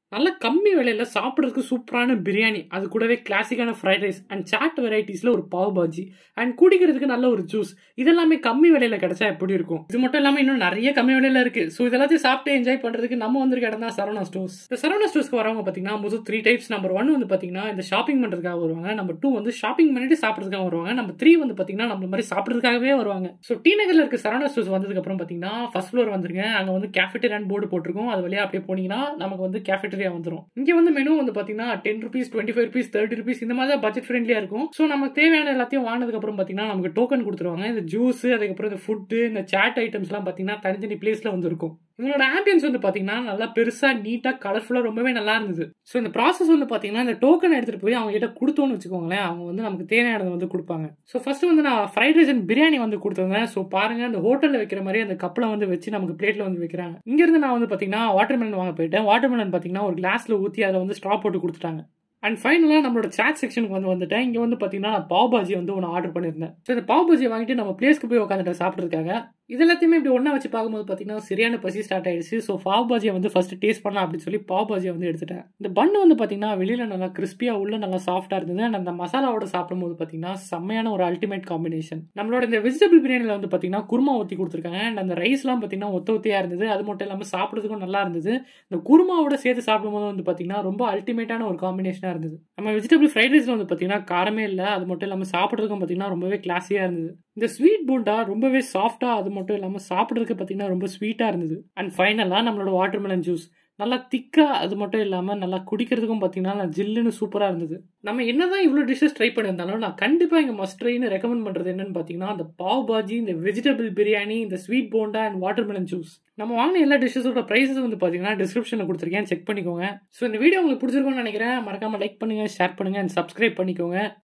நல்ல கம்மி விலையில சாப்பிட்றதுக்கு சூப்பரான பிரியாணி அது கூடவே கிளாசிக்கான ஃப்ரைட் ரைஸ் அண்ட் சாட் வெரைட்டிஸ்ல ஒரு பாவ் பாஜி அண்ட் குடிக்கிறதுக்கு நல்ல ஒரு ஜூஸ் இதெல்லாமே கம்மி விலையில கிடைச்சா எப்படி இருக்கும் இது மட்டும் இல்லாம இன்னும் நிறைய கம்மி விலையில இருக்கு ஸோ இதெல்லாத்தையும் சாப்பிட்டு என்ஜாய் பண்றதுக்கு நம்ம வந்திருக்க இடம் தான் சரவணா ஸ்டோர்ஸ் இந்த சரவணா ஸ்டோர்ஸ்க்கு வரவங்க பாத்தீங்கன்னா முதல் த்ரீ டைப்ஸ் நம்பர் ஒன் வந்து பாத்தீங்கன்னா இந்த ஷாப்பிங் பண்றதுக்காக வருவாங்க நம்பர் டூ வந்து ஷாப்பிங் பண்ணிட்டு சாப்பிட்றதுக்காக வருவாங்க நம்பர் த்ரீ வந்து பாத்தீங்கன்னா நம்ம மாதிரி சாப்பிட்றதுக்காகவே வருவாங்க ஸோ டி நகர்ல இருக்க சரவணா ஸ்டோர்ஸ் வந்ததுக்கு அப்புறம் பாத்தீங்கன்னா ஃபர்ஸ்ட் ஃப்ளோர் வந்துருங்க அங்க வந்து கேஃபிட்டேரியான் போர்டு போட்டிருக்கோம் அது வழியா அப்படியே போனீங்கன்னா நமக்கு வந்து கேஃபிட்டேரியா வந்துரும் இங்க வந்து மெனு வந்து பாத்தீங்கன்னா ten rupees twenty five rupees thirty rupees இந்த மாதிரி தான் பட்ஜெட் ஃப்ரெண்ட்லியா இருக்கும் ஸோ நமக்கு தேவையான எல்லாத்தையும் வாங்கினதுக்கு அப்புறம் பாத்தீங்கன்னா நமக்கு டோக்கன் கொடுத்துருவாங்க இந்த ஜூஸ் அதுக்கப்புறம் இந்த ஃபுட்டு இந்த சாட் ஐட்டம்ஸ்லாம் பாத்தீங்கன்னா தனித்தனி பிளேஸ்ல வந்து இருக்கும் உங்களோட ஆம்பியன்ஸ் வந்து பாத்தீங்கன்னா நல்லா பெருசா நீட்டா கலர்ஃபுல்லா ரொம்பவே நல்லா இருந்தது ஸோ இந்த ப்ராசஸ் வந்து பாத்தீங்கன்னா இந்த டோக்கன் எடுத்துட்டு போய் அவங்க கிட்ட கொடுத்தோன்னு வச்சுக்கோங்களேன் அவங்க வந்து நமக்கு தேவையானதை வந்து கொடுப்பாங்க ஸோ ஃபர்ஸ்ட் வந்து நான் ஃப்ரைட் ரைஸ் அண்ட் பிரியாணி வந்து கொடுத்துருந்தேன் ஸோ பாருங்க அந்த ஹோட்டல்ல வைக்கிற மாதிரி அந்த கப்பலை வந்து வச்சு நமக்கு பிளேட்ல வந்து வைக்கிறாங்க இங்க இருந்து நான் வந்து பாத்தீங்கன்னா வாட்டர் மெலன் வாங்க போயிட்டேன் வாட்டர் மெலன் பாத்தீங்கன்னா ஒரு கிளாஸ்ல ஊத்தி அதில் வந்து ஸ்ட்ரா போட்டு கொடுத்துட்டாங்க அண்ட் ஃபைனலாக நம்மளோட சாட் செக்ஷனுக்கு வந்து வந்துட்டேன் இங்கே வந்து பார்த்தீங்கன்னா நான் பாவ் பாஜி வந்து ஒன்று ஆர்டர் பண்ணியிருந்தேன் ஸோ இந்த பாவ் பாஜியை வாங்கிட்டு நம்ம பிளேஸ்க்கு போய் உட்காந்துட்டு சாப்பிட்றதுக்காக இது எல்லாத்தையுமே இப்படி ஒன்றா வச்சு பார்க்கும்போது பார்த்தீங்கன்னா சரியான பசி ஸ்டார்ட் ஆயிடுச்சு ஸோ பாவ் பாஜியை வந்து ஃபர்ஸ்ட் டேஸ்ட் பண்ணலாம் அப்படின்னு சொல்லி பாவ் பாஜியை வந்து எடுத்துட்டேன் இந்த பண்ணு வந்து பார்த்தீங்கன்னா வெளியில் நல்லா கிறிஸ்பியாக உள்ள நல்லா சாஃப்டாக இருந்தது அண்ட் அந்த மசாலாவோட சாப்பிடும்போது பார்த்தீங்கன்னா செம்மையான ஒரு அல்டிமேட் காம்பினேஷன் நம்மளோட இந்த வெஜிடபிள் பிரியாணியில் வந்து பார்த்தீங்கன்னா குருமா ஊற்றி கொடுத்துருக்காங்க அண்ட் அந்த ரைஸ்லாம் பார்த்தீங்கன்னா ஒத்த ஒத்தியாக இருந்தது அது மட்டும் இல்லாமல் சாப்பிட்றதுக்கும் நல்லா இருந்தது இந்த குருமாவோட சேர்த்து சாப்பிடும்போது வந்து பார்த்தீங்கன்னா ரொம்ப அல்டிமேட்டான ஒரு காம்பினேஷனாக இருந்தது நம்ம வெஜிடபிள் ஃப்ரைட் ரைஸில் வந்து பார்த்தீங்கன்னா காரமே இல்லை அது மட்டும் இல்லாமல் சாப்பிட்றதுக்கும் பார்த்தீங்கன்னா ரொம்பவே கிளாஸியாக இருந்தது இந்த ஸ்வீட் போண்டா ரொம்பவே சாஃப்டாக அது மட்டும் இல்லாமல் சாப்பிட்றதுக்கு பார்த்தீங்கன்னா ரொம்ப ஸ்வீட்டாக இருந்தது அண்ட் ஃபைனலாக நம்மளோட வாட்டர் மெலன் ஜூஸ் நல்லா திக்காக அது மட்டும் இல்லாமல் நல்லா குடிக்கிறதுக்கும் பார்த்தீங்கன்னா ஜில்லுன்னு சூப்பராக இருந்தது நம்ம என்னதான் இவ்வளோ டிஷ்ஷஸ் ட்ரை பண்ணியிருந்தாலும் நான் கண்டிப்பாக இங்கே மஸ்ட் ட்ரைன்னு ரெக்கமெண்ட் பண்ணுறது என்னன்னு பார்த்தீங்கன்னா அந்த பாவ் பாஜி இந்த வெஜிடபிள் பிரியாணி இந்த sweet bonda and watermelon juice நம்ம வாங்கின எல்லா டிஷ்ஷஸோட ப்ரைஸஸ் வந்து பார்த்தீங்கன்னா டிஸ்கிரிப்ஷனில் கொடுத்துருக்கேன் செக் பண்ணிக்கோங்க ஸோ இந்த வீடியோ உங்களுக்கு பிடிச்சிருக்கும்னு நினைக்கிறேன் மறக்காமல் லைக் பண்ணுங்கள் ஷேர் பண்ணுங்கள் அண்ட் சப்ஸ்கிரைப் பண்ணிக்கோங்க